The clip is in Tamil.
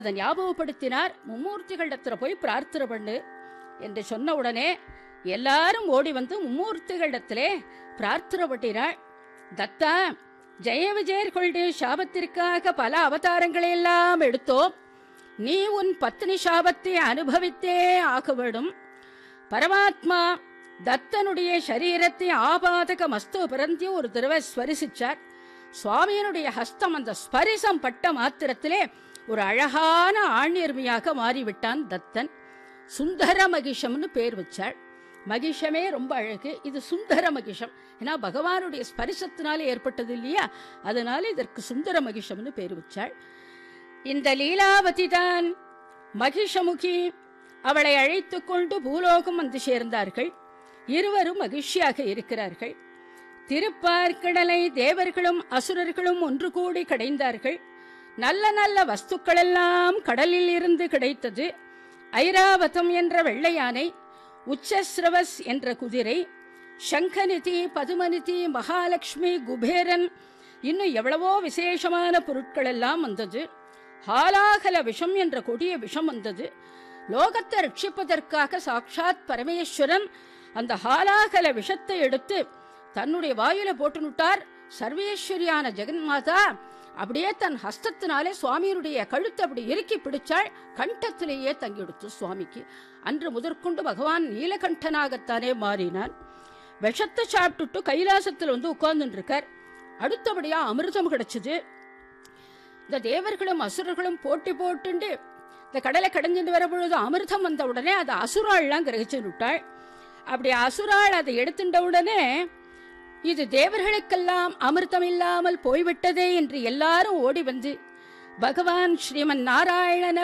அதை ஞாபகப்படுத்தினார் மும்மூர்த்திகளிடத்துல போய் பிரார்த்தனை பண்ணு என்று சொன்ன உடனே எல்லாரும் ஓடி வந்து மும்மூர்த்திகளிடத்திலே பிரார்த்தனை பண்ணினாள் தத்தா ஜெய விஜயர்களுடைய சாபத்திற்காக பல அவதாரங்களை எல்லாம் எடுத்தோம் நீ உன் பத்னி சாபத்தை அனுபவித்தே ஆக வேண்டும் பரமாத்மா தத்தனுடைய சரீரத்தை ஆபாதக மஸ்து பிறந்தி ஒரு தடவை ஸ்வரிசிச்சார் சுவாமியினுடைய ஹஸ்தம் அந்த ஸ்பரிசம் பட்ட மாத்திரத்திலே ஒரு அழகான ஆண்யர்மையாக மாறிவிட்டான் தத்தன் சுந்தர மகிஷம்னு பேர் வச்சாள் மகிஷமே ரொம்ப அழகு இது சுந்தர மகிஷம் ஏன்னா பகவானுடைய ஸ்பரிசத்தினாலே ஏற்பட்டது இல்லையா அதனால இதற்கு சுந்தர மகிஷம்னு பேர் வச்சாள் இந்த லீலாவதி தான் மகிஷமுகி அவளை அழைத்துக் கொண்டு பூலோகம் வந்து சேர்ந்தார்கள் இருவரும் மகிழ்ச்சியாக இருக்கிறார்கள் திருப்பார்க்கடலை தேவர்களும் அசுரர்களும் ஒன்று கூடி கடைந்தார்கள் நல்ல நல்ல வஸ்துக்களெல்லாம் கடலில் இருந்து கிடைத்தது ஐராவதம் என்ற வெள்ளையானை உச்சஸ்ரவஸ் என்ற குதிரை சங்கநிதி பதுமநிதி மகாலட்சுமி குபேரன் இன்னும் எவ்வளவோ விசேஷமான பொருட்கள் எல்லாம் வந்தது ஹாலாகல விஷம் என்ற கொடிய விஷம் வந்தது லோகத்தை ரட்சிப்பதற்காக சாட்சாத் பரமேஸ்வரன் அந்த ஹாலாகல விஷத்தை எடுத்து தன்னுடைய வாயில போட்டுனுட்டார் சர்வேஸ்வரியான ஜெகன்மாதா அப்படியே தன் ஹஸ்தத்தினாலே சுவாமியினுடைய கழுத்தை அப்படி இறுக்கி பிடிச்சாள் கண்டத்திலேயே தங்கிடுத்து சுவாமிக்கு அன்று முதற்கொண்டு பகவான் நீலகண்டனாகத்தானே மாறினான் விஷத்தை சாப்பிட்டுட்டு கைலாசத்தில் வந்து உட்கார்ந்துட்டு இருக்கார் அடுத்தபடியா அமிர்தம் கிடைச்சது இந்த தேவர்களும் அசுரர்களும் போட்டி போட்டுண்டு இந்த கடலை கடைஞ்சிட்டு வர பொழுது அமிர்தம் வந்த உடனே அதை அசுராள்லாம் கிரகிச்சு விட்டாள் அப்படி அசுராள் அதை எடுத்துட்ட உடனே இது தேவர்களுக்கெல்லாம் அமிர்தம் இல்லாமல் போய்விட்டதே என்று எல்லாரும் ஓடி வந்து பகவான் ஸ்ரீமன் நாராயணன